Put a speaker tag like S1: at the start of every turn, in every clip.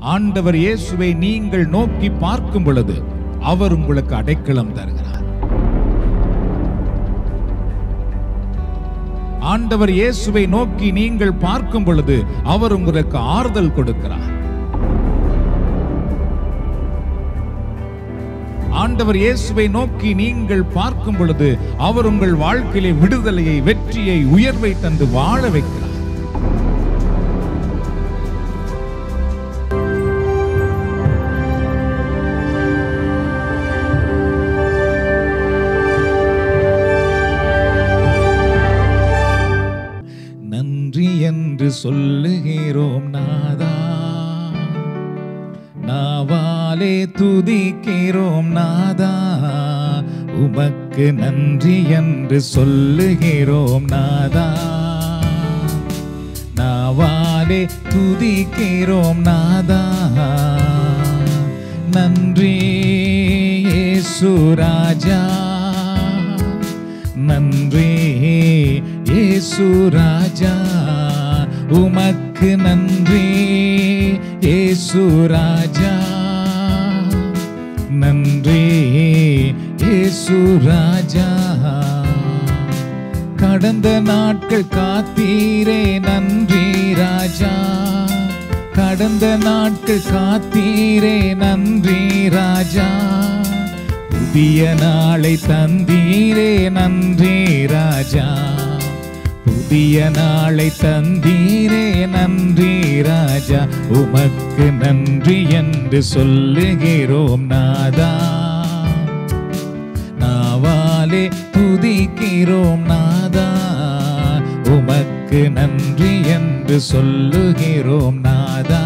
S1: ஆண்டவர் இயேசுவை நீங்கள் நோக்கி பார்க்கும் பொழுது அவர் உங்களுக்கு அடைக்கலம் தருகிறார் ஆண்டவர் இயேசுவை நோக்கி நீங்கள் பார்க்கும் பொழுது அவர் உங்களுக்கு ஆறுதல் கொடுக்கிறார் ஆண்டவர் இயேசுவை நோக்கி நீங்கள் பார்க்கும் பொழுது அவர் உங்கள் வாழ்க்கையிலே விடுதலையை வெற்றியை உயர்வை தந்து வாழ வைக்கிறார் நன்றி என்று சொல்லுகிறோம் நாதா நாவாலே துதிக்கிறோம் நாதா உமக்கு நன்றி என்று சொல்லுகிறோம் நாதா நாவாலே துதிக்கிறோம் நாதா நன்றி இயேசுராஜா நன்றி இயேசுராஜா உமக்கு நன்றி இயேசுராஜா நன்றி இயேசுராஜா கடந்த நாட்கள் காத்தீரே நன்றி ராஜா கடந்த நாட்கள் காத்தீரே நன்றி ராஜா புதிய நாளை தந்தீரே நன்றி ராஜா புதிய நாளை தந்தீரே நன்றி ராஜா உமக்கு நன்றி என்று சொல்லுகிறோம் நாதா நாவாலே துதிக்கிறோம் நாதா உமக்கு நன்றி என்று சொல்லுகிறோம் நாதா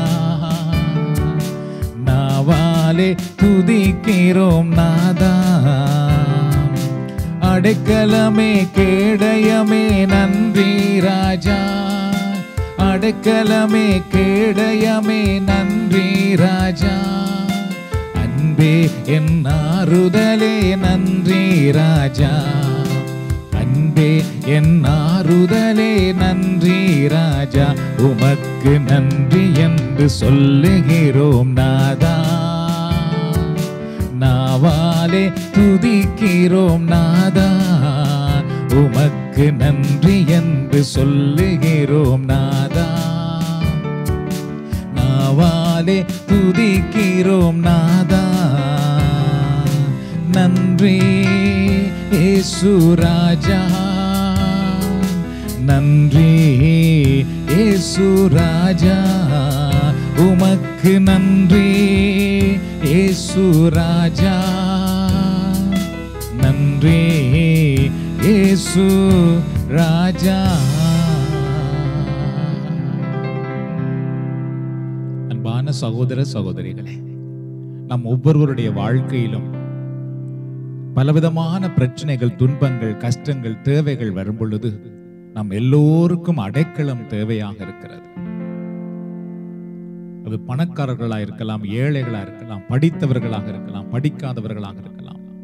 S1: நாவாலே துதிக்கிறோம் நாதா அடைக்கலமே கேடயமே நன்றி ராஜா அடைக்கலமே கேடயமே நன்றி ராஜா அன்பே என் ஆறுதலே நன்றி ராஜா அன்பே என் ஆறுதலே நன்றி ராஜா உமக்கு நன்றி என்று சொல்லுகிறோம் நாதா நாவாலே துதிக்கிறோம் நாதா உமக்கு நன்றி என்று சொல்லுகிறோம் நாதா நாவாலே துதிக்கிறோம் நாதா நன்றி ஏசுராஜா நன்றி ஏசுராஜா உமக்கு நன்றி ஏசுராஜா நன்றி ஏசு ராஜா அன்பான சகோதர சகோதரிகளே நம் ஒவ்வொருவருடைய வாழ்க்கையிலும் பலவிதமான பிரச்சனைகள் துன்பங்கள் கஷ்டங்கள் தேவைகள் வரும் பொழுது நம் எல்லோருக்கும் அடைக்கலம் தேவையாக இருக்கிறது அது பணக்காரர்களா இருக்கலாம் ஏழைகளா இருக்கலாம் படித்தவர்களாக இருக்கலாம் படிக்காதவர்களாக இருக்கலாம்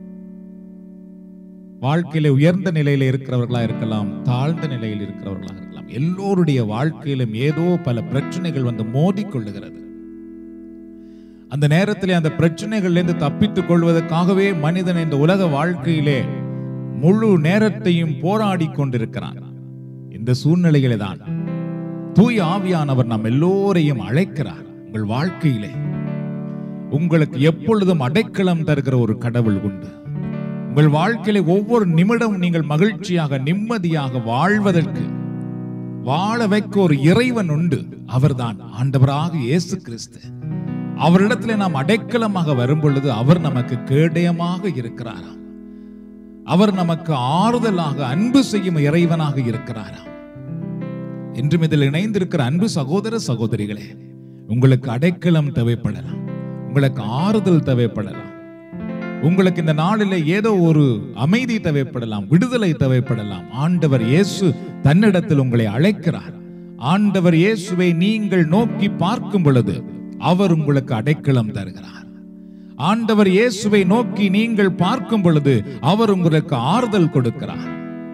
S1: வாழ்க்கையில உயர்ந்த நிலையில இருக்கிறவர்களா இருக்கலாம் தாழ்ந்த நிலையில் இருக்கிறவர்களாக இருக்கலாம் எல்லோருடைய வாழ்க்கையிலும் ஏதோ பல பிரச்சனைகள் வந்து மோதிக்கொள்ளுகிறது அந்த நேரத்திலே அந்த பிரச்சனைகளிலிருந்து தப்பித்துக் கொள்வதற்காகவே மனிதன் இந்த உலக வாழ்க்கையிலே முழு நேரத்தையும் போராடி கொண்டிருக்கிறான் இந்த சூழ்நிலையிலே தான் தூய் ஆவியானவர் நம் எல்லோரையும் அழைக்கிறார் உங்கள் வாழ்க்கையிலே உங்களுக்கு எப்பொழுதும் அடைக்கலம் தருகிற ஒரு கடவுள் உண்டு உங்கள் வாழ்க்கையிலே ஒவ்வொரு நிமிடம் நீங்கள் மகிழ்ச்சியாக நிம்மதியாக வாழ்வதற்கு வாழ வைக்க ஒரு இறைவன் உண்டு அவர்தான் ஆண்டவராக இயேசு கிறிஸ்து அவரிடத்திலே நாம் அடைக்கலமாக வரும் பொழுது அவர் நமக்கு கேடயமாக இருக்கிறாராம் அவர் நமக்கு ஆறுதலாக அன்பு செய்யும் இறைவனாக இருக்கிறாராம் என்றும் இதில் இணைந்திருக்கிற அன்பு சகோதர சகோதரிகளே உங்களுக்கு அடைக்கலம் தேவைப்படலாம் உங்களுக்கு ஆறுதல் தேவைப்படலாம் உங்களுக்கு இந்த நாளில் ஏதோ ஒரு அமைதி தேவைப்படலாம் விடுதலை தேவைப்படலாம் ஆண்டவர் இயேசு தன்னிடத்தில் உங்களை அழைக்கிறார் ஆண்டவர் இயேசுவை நீங்கள் நோக்கி பார்க்கும் பொழுது அவர் உங்களுக்கு அடைக்கலம் தருகிறார் ஆண்டவர் இயேசுவை நோக்கி நீங்கள் பார்க்கும் பொழுது அவர் உங்களுக்கு ஆறுதல் கொடுக்கிறார்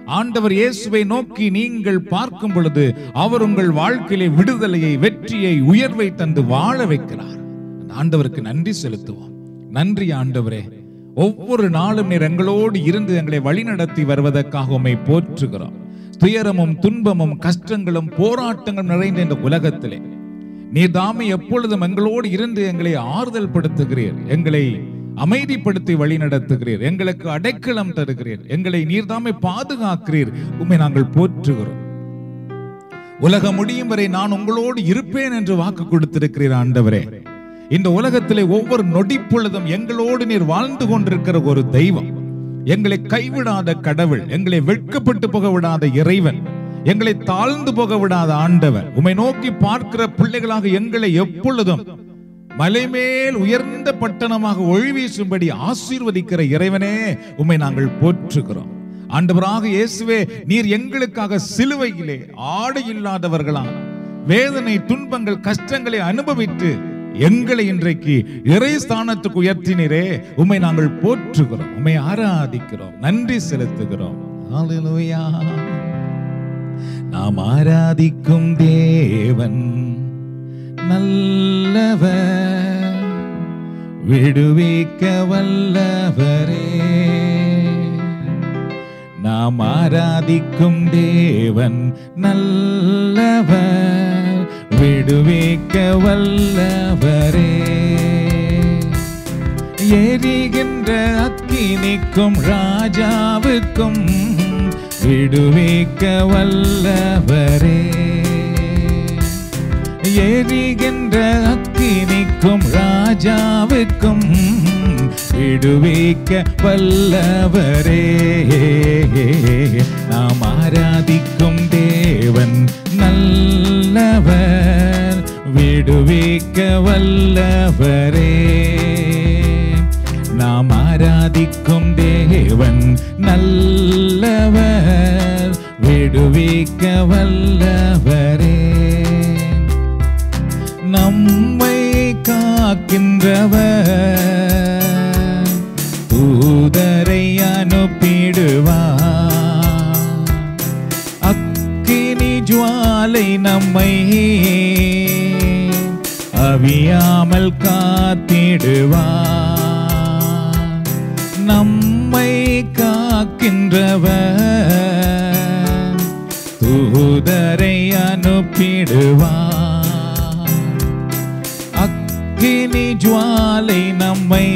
S1: ஆண்டவர் இயேசுவை நோக்கி நீங்கள் பார்க்கும் பொழுது அவர் உங்கள் வாழ்க்கையிலே விடுதலையை வெற்றியை உயர்வை தந்து வாழ வைக்கிறார் அந்த ஆண்டவருக்கு நன்றி செலுத்துவோம் நன்றி ஆண்டவரே ஒவ்வொரு நாளும் நீர் எங்களோடு இருந்து எங்களை வழிநடத்தி வருவதற்காக உம்மை போற்றுகிறோம் துயரமும் துன்பமும் கஷ்டங்களும் போராட்டங்களும் நிறைந்த இந்த உலகத்திலே நீர் தாமே எப்பொழுதும் எங்களோடு இருந்து எங்களை ஆறுதல் படுத்துகிறீர் எங்களை அமைதிப்படுத்தி வழி நடத்துகிறீர் எங்களுக்கு அடைக்கலம் தருகிறீர் எங்களை நீர்தாமே பாதுகாக்கிறீர் உண்மை நாங்கள் போற்றுகிறோம் உலகம் முடியும் வரை நான் உங்களோடு இருப்பேன் என்று வாக்கு கொடுத்திருக்கிறீர் ஆண்டவரே இந்த உலகத்திலே ஒவ்வொரு நொடி பொழுதும் எங்களோடு நீர் வாழ்ந்து கொண்டிருக்கிற ஒரு தெய்வம் எங்களை கைவிடாத கடவுள் எங்களை வெட்கப்பட்டு போக விடாத இறைவன் எங்களை தாழ்ந்து போக விடாத ஆண்டவர் உம்மை நோக்கி பார்க்கிற பிள்ளைகளாக எங்களை எப்பொழுதும் மலைமேல் உயர்ந்த பட்டணமாக ஒளி வீசும்படி ஆசீர்வதிக்கிற இறைவனே உம்மை நாங்கள் போற்றுகிறோம் ஆண்டவராக இயேசுவே நீர் எங்களுக்காக சிலுவையிலே ஆடை இல்லாதவர்களா வேதனை துன்பங்கள் கஷ்டங்களை அனுபவித்து எங்களை இன்றைக்கு இறை ஸ்தானத்துக்கு உயர்த்தினரே உம்மை நாங்கள் போற்றுகிறோம் உம்மை ஆராதிக்கிறோம் நன்றி செலுத்துகிறோம் ஹalleluya நாம் ஆராதிக்கும் தேவன் நல்லவர் விடுவிக்க வல்லவரே நாம் ஆராதிக்கும் தேவன் நல்லவர் விடுவிக்க வல்லவரே எரிகின்ற அக்கினிக்கும் ராஜாவுக்கும் விடுவிக்க வல்லவரே எரிகின்ற அக்கினிக்கும் ராஜாவுக்கும் விடுவிக்க வல்லவரே நாம் ஆராதிக்கும் தேவன் நல்லவர் விடுவிக்க வல்லவரே நாம் ஆராதிக்கும் தேவன் நல்லவர் விடுவிக்க வல்லவரே நம்மை காக்கின்றவர் தூதரை அனுப்பிடுவார் அக்கினி ஜுவாலை நம்மை அவியாமல் காத்திடுவார் நம்மை காக்கின்றவர் தூதரை அனுப்பிடுவார் அக்கினி ஜுவாலை நம்மை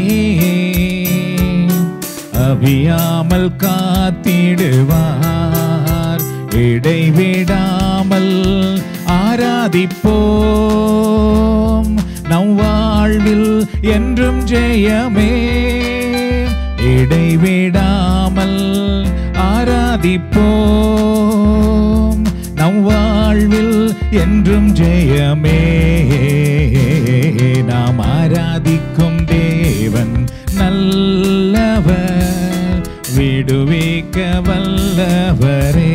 S1: அவியாமல் காத்திடுவார் இடைவிடாமல் ஆராதிப்போம் நம் வாழ்வில் என்றும் ஜெயமே இடைவிடாமல் ஆராதிப்போம் நம் வாழ்வில் என்றும் ஜெயமே நாம் ஆராதிக்கும் தேவன் நல்லவர் விடுவிக்க வல்லவரே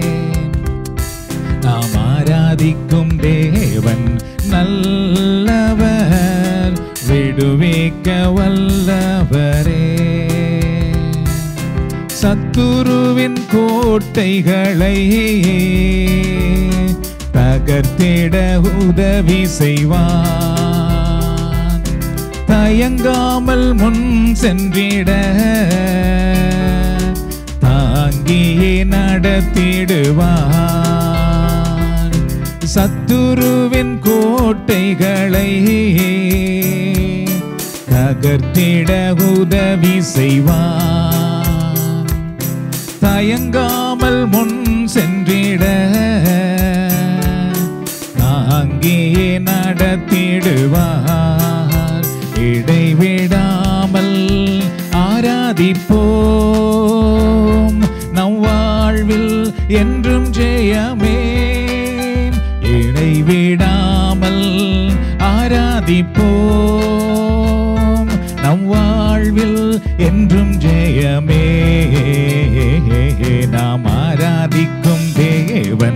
S1: நாம் ஆராதிக்கும் தேவன் நல்லவர் விடுவிக்க வல்லவரே சத்துருவின் கோட்டைகளை தகர்த்திட உதவி செய்வான் தயங்காமல் முன் சென்றிட தாங்கியே நடத்திடுவான் சத்துருவின் கோட்டைகளை தகர்த்திட உதவி செய்வான் தயங்காமல் முன் சென்றிட அங்கேயே நடத்திடுவார் இடைவிடாமல் ஆராதிப்போம் நம் வாழ்வில் என்றும் ஜெயமே இடைவிடாமல் ஆராதிப்போம் நம் வாழ்வில் என்றும் ஜெயமே நாம் ஆராதிக்கும் தேவன்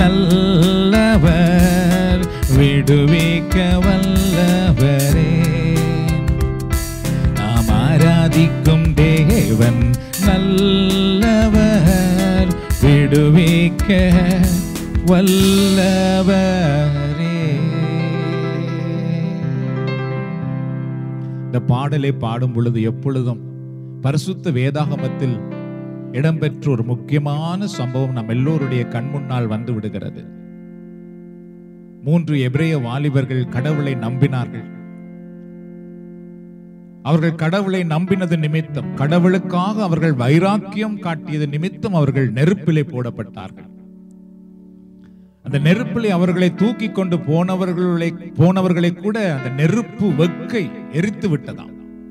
S1: நல்லவர் விடுவிக்க வல்லவரே நாம் ஆராதிக்கும் தேவன் நல்லவர் விடுவிக்க வல்லவரே இந்த பாடலை பாடும் பொழுது எப்பொழுதும் பரிசுத்த வேதாகமத்தில் இடம்பெற்ற ஒரு முக்கியமான சம்பவம் நம் எல்லோருடைய கண் முன்னால் வந்து விடுகிறது மூன்று எபிரேய வாலிபர்கள் கடவுளை நம்பினார்கள் அவர்கள் கடவுளை நம்பினது நிமித்தம் கடவுளுக்காக அவர்கள் வைராக்கியம் காட்டியது நிமித்தம் அவர்கள் நெருப்பிலே போடப்பட்டார்கள் அந்த நெருப்பிலே அவர்களை தூக்கி கொண்டு போனவர்களை போனவர்களை கூட அந்த நெருப்பு வெக்கை எரித்து விட்டதாம்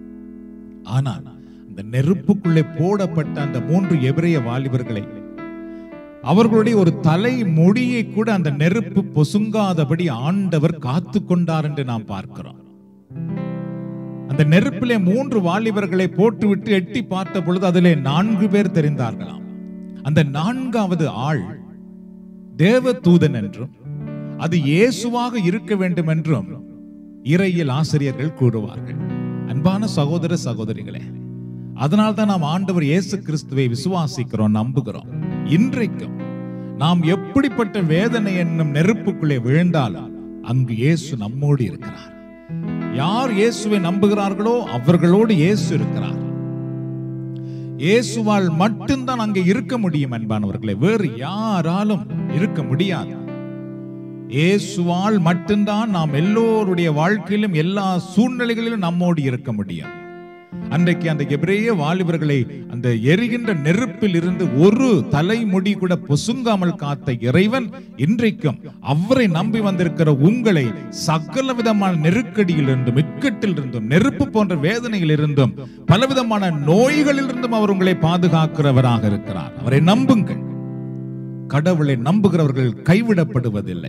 S1: ஆனால் அந்த நெருப்புக்குள்ளே போடப்பட்ட அந்த மூன்று எபிரேய வாலிபர்களை அவர்களுடைய ஒரு தலை முடியை கூட அந்த நெருப்பு பொசுங்காதபடி ஆண்டவர் காத்து கொண்டார் என்று நாம் பார்க்கிறோம் அந்த நெருப்பிலே மூன்று வாலிபர்களை போட்டுவிட்டு எட்டி பார்த்த பொழுது அதிலே நான்கு பேர் தெரிந்தார்களாம் அந்த நான்காவது ஆள் தேவ தூதன் என்றும் அது இயேசுவாக இருக்க வேண்டும் என்றும் இறையில் ஆசிரியர்கள் கூறுவார்கள் அன்பான சகோதர சகோதரிகளே அதனால்தான் நாம் ஆண்டவர் இயேசு கிறிஸ்துவை விசுவாசிக்கிறோம் நம்புகிறோம் இன்றைக்கும் நாம் எப்படிப்பட்ட வேதனை என்னும் நெருப்புக்குள்ளே விழுந்தாலும் அங்கு இயேசு நம்மோடு இருக்கிறார் யார் இயேசுவை நம்புகிறார்களோ அவர்களோடு இயேசு இருக்கிறார் இயேசுவால் மட்டும்தான் அங்கே இருக்க முடியும் அன்பானவர்களே வேறு யாராலும் இருக்க முடியாது இயேசுவால் மட்டும்தான் நாம் எல்லோருடைய வாழ்க்கையிலும் எல்லா சூழ்நிலைகளிலும் நம்மோடு இருக்க முடியும் அன்றைக்கு அந்த எபிரேய வாலிபர்களை அந்த எரிகின்ற நெருப்பில் இருந்து ஒரு தலைமுடி கூட பொசுங்காமல் காத்த இறைவன் இன்றைக்கும் அவரை நம்பி வந்திருக்கிற உங்களை சகல விதமான நெருக்கடியில் இருந்தும் இக்கட்டில் இருந்தும் நெருப்பு போன்ற வேதனையில் இருந்தும் பலவிதமான நோய்களில் இருந்தும் அவர் உங்களை பாதுகாக்கிறவராக இருக்கிறார் அவரை நம்புங்கள் கடவுளை நம்புகிறவர்கள் கைவிடப்படுவதில்லை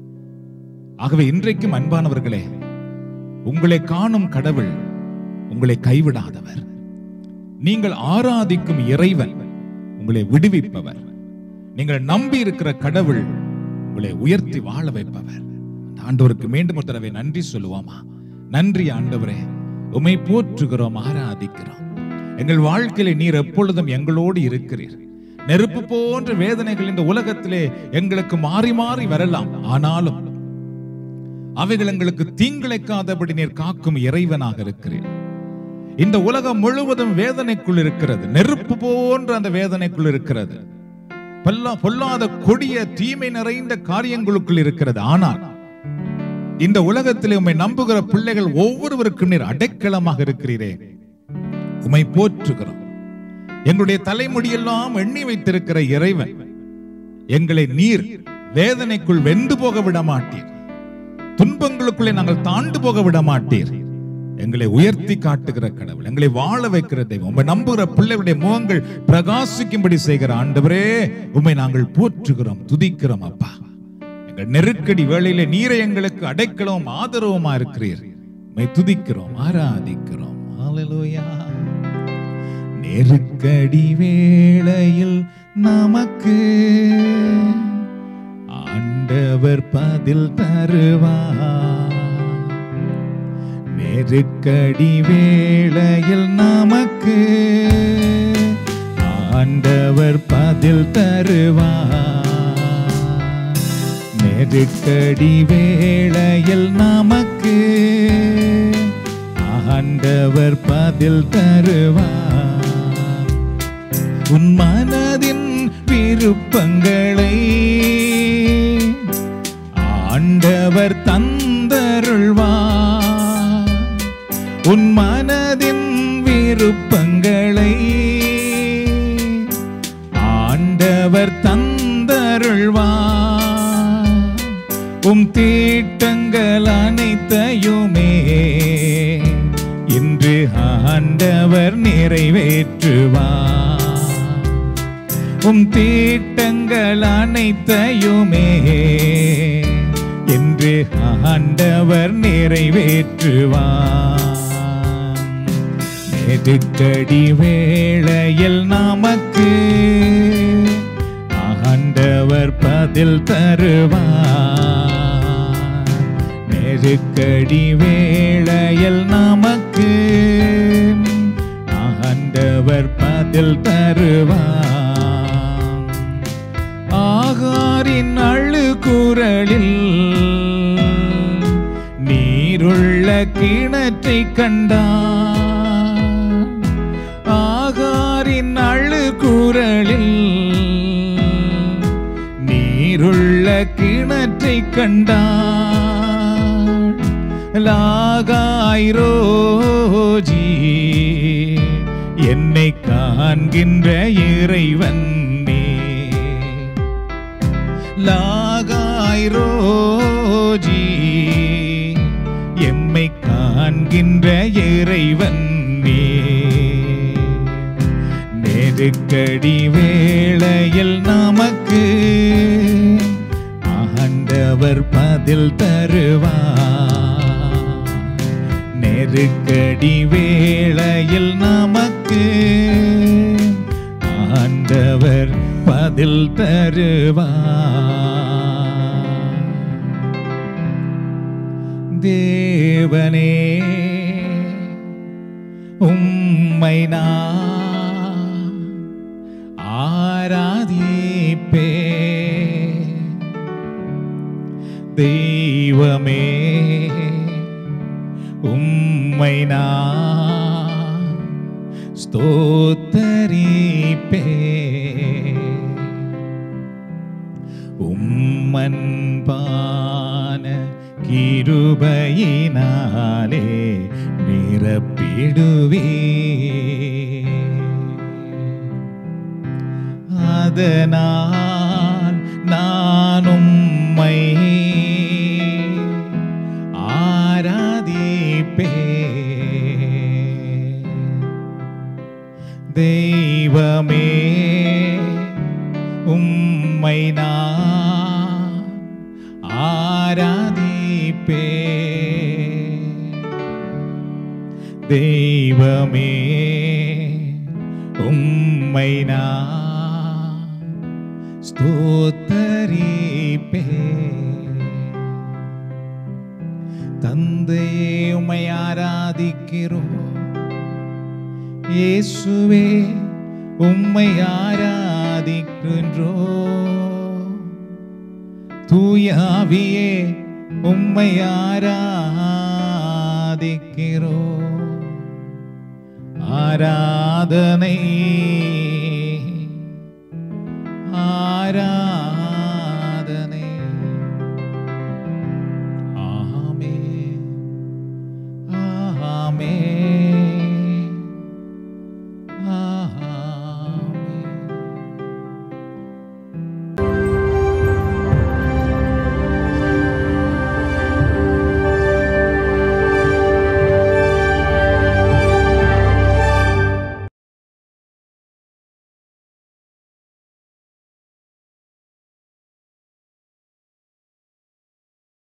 S1: ஆகவே இன்றைக்கும் அன்பானவர்களே உங்களை காணும் கடவுள் உங்களை கைவிடாதவர் நீங்கள் ஆராதிக்கும் இறைவன் உங்களை விடுவிப்பவர் நீங்கள் நம்பி இருக்கிற கடவுள் உங்களை உயர்த்தி வாழ வைப்பவர் அந்த ஆண்டவருக்கு மீண்டும் ஒரு தடவை நன்றி சொல்லுவோமா நன்றி ஆண்டவரே உமை போற்றுகிறோம் ஆராதிக்கிறோம் எங்கள் வாழ்க்கையில நீர் எப்பொழுதும் எங்களோடு இருக்கிறீர் நெருப்பு போன்ற வேதனைகள் இந்த உலகத்திலே எங்களுக்கு மாறி மாறி வரலாம் ஆனாலும் அவைகள் எங்களுக்கு தீங்கிழைக்காதபடி நீர் காக்கும் இறைவனாக இருக்கிறேன் இந்த உலகம் முழுவதும் வேதனைக்குள் இருக்கிறது நெருப்பு போன்ற அந்த வேதனைக்குள் இருக்கிறது பொல்லா பொல்லாத கொடிய தீமை நிறைந்த காரியங்களுக்குள் இருக்கிறது ஆனால் இந்த உலகத்திலே உம்மை நம்புகிற பிள்ளைகள் ஒவ்வொருவருக்கும் நீர் அடைக்கலமாக இருக்கிறீரே உம்மை போற்றுகிறோம் எங்களுடைய தலைமுடியெல்லாம் எண்ணி வைத்திருக்கிற இறைவன் எங்களை நீர் வேதனைக்குள் வெந்து போக விட மாட்டீர் துன்பங்களுக்குள்ளே நாங்கள் தாண்டு போக விட மாட்டீர் எங்களை உயர்த்தி காட்டுகிற கடவுள் எங்களை வாழ வைக்கிற தெய்வம் உண்மை நம்புகிற பிள்ளைகளுடைய முகங்கள் பிரகாசிக்கும்படி செய்கிற ஆண்டவரே உண்மை நாங்கள் போற்றுகிறோம் துதிக்கிறோம் அப்பா எங்கள் நெருக்கடி வேளையிலே நீரை எங்களுக்கு அடைக்கலவும் ஆதரவுமா இருக்கிறீர் உண்மை துதிக்கிறோம் ஆராதிக்கிறோம் ஹalleluya நெருக்கடி வேளையில் நமக்கு ஆண்டவர் பதில் தருவார் நெருக்கடி வேளையில் நமக்கு ஆண்டவர் பதில் தருவார் நெருக்கடி வேளையில் நமக்கு ஆண்டவர் பதில் தருவார் உன் மனதின் விருப்பங்களை ஆண்டவர் தந்தருள்வார் உன் மனதின் விருப்பங்களை ஆண்டவர் தந்தருள்வார் உம் தீட்டங்கள் அனைத்தையுமே இன்று ஆண்டவர் நிறைவேற்றுவார் உம் தீட்டங்கள் அனைத்தையுமே என்று ஆண்டவர் நிறைவேற்றுவார் நெருக்கடி வேளையில் நமக்கு ஆண்டவர் பதில் தருவார் நெருக்கடி வேளையில் நமக்கு ஆண்டவர் பதில் தருவார் குரலில் நீருள்ள கிணற்றை கண்டான் ஆகாரின் அழு குரலில் நீருள்ள கிணற்றை கண்டான் லாகாய் ரோஜி என்னை காண்கின்ற இறைவன் நீ லாகாய் ரோஜி எம்மை காண்கின்ற இறைவன் நீ நெருக்கடி வேளையில் நமக்கு ஆண்டவர் பதில் தருவார் நெருக்கடி வேளையில் நமக்கு ஆண்டவர் பதில் தருவார் தேவனே உம்மை நான் ஆராதிப்பே தெய்வமே உம்மை நான் ஸ்தோத்தரிப்பே உம்மன்பான கிருபையினாலே நிரப்பிடுவே அதனால் நான் உம்மை ஆராதிப்பே தெய்வமே உம்மை நான் ஆராதிப்பே தெய்வமே உம்மை நான் ஸ்தோத்தரிப்பே தந்தையே உம்மை ஆராதிக்கிறோம் இயேசுவே உம்மை ஆராதிக்கின்றோ தூயாவியே உம்மை ஆராதிக்கிறோ ஆராதனை ஆராதனை